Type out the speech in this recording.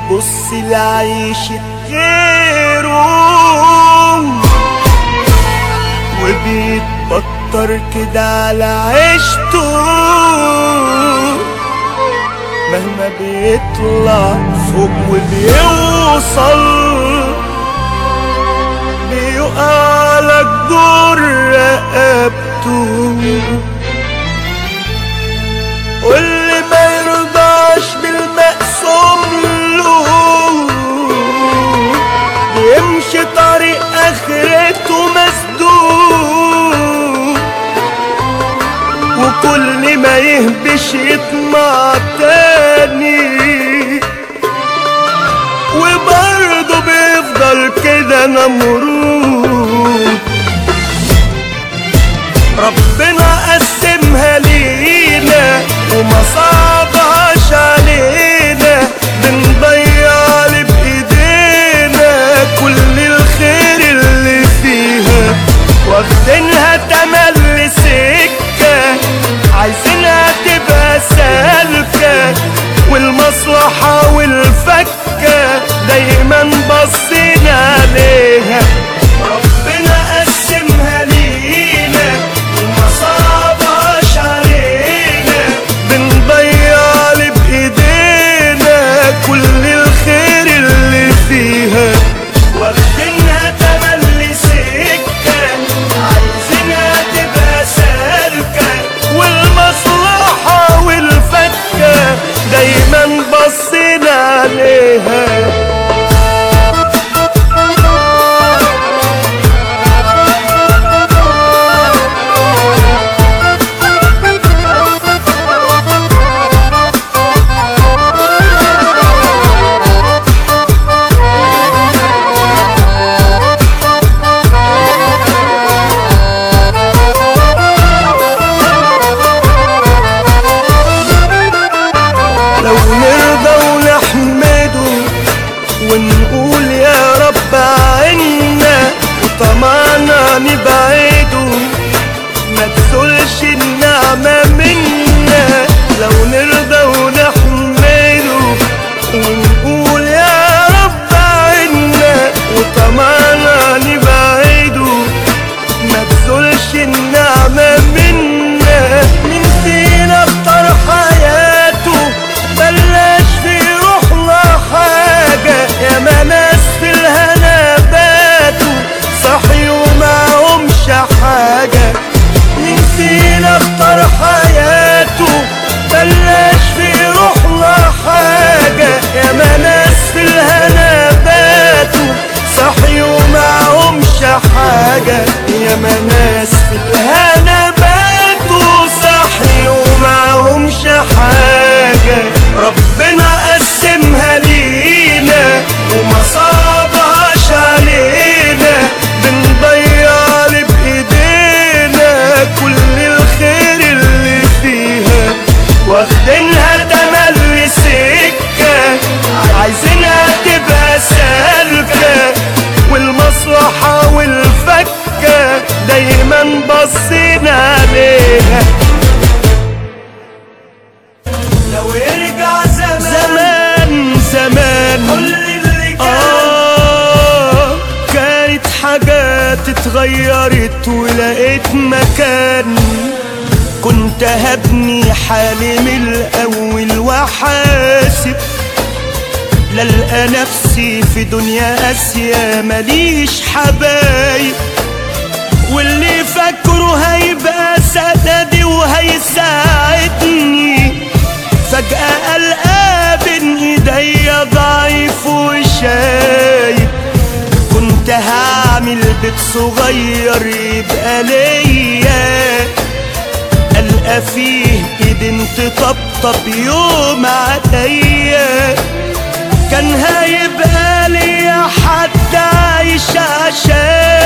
بيبص لعيشة غيره وبيتبطر كده على عيشته مهما بيطلع فوق وبيوصل بيقع لك دور رقبته واللي ما يرضاش بالمقسوم له بيمشي طريق اخرته مسدود وكل ما يهبش يطمع تاني وبرضه بيفضل كده نمرود ربنا قسمها لينا وما صعبهاش علينا بنضيع اللي بايدينا كل الخير اللي فيها واخدينها تملي سكة عايزينها تبقى سالكة والمصلحة والفكة دايما بصينا عليها ربنا قسمها لينا وما صعبهاش علينا بنضيع اللي بايدينا كل الخير اللي فيها واخدينها تملي سكة عايزينها تبقى سالكة والمصلحة والفكة دايما بصينا عليها لو نرضى ونحمده ونقول يا رب عنا وطمعنا نبعده ما تزولش النعمة منا لو نرضى ونحمده ونقول يا رب عنا وطمعنا نبعده ما تزولش النعمة منا من فينا اختار حياته بلاش في روحنا حاجة يا ما ناس في الهنا باتوا صحي ومعهمش حاجة مين فينا اختار حياته بلاش في روحنا حاجة يا ما ناس في الهنا باتوا صحي ومعهمش حاجة يا ما ناس في الهنا باتوا صحي ومعهمش حاجة ربنا قسمها لينا وما صعبهاش علينا بنضيع اللي بايدينا كل الخير اللي فيها واخدينها تملي سكة عايزينها تبقى سالكة والمصلحة والفكة دايما بصينا عليها لو يرجع زمان زمان زمان كل اللي كان آه كانت حاجات اتغيرت ولقيت مكان كنت هبني حالي من الأول وحاسب للقى نفسي في دنيا قاسية ماليش حبايب واللي فاكره هيبقى سندي وهيساعدني فجأة ألقى بين ايديا ضعيف وشايب كنت هعمل بيت صغير يبقى ليا ألقى فيه ايدين تطبطب يوم عليا كان هيبقى ليا حد عايش عشان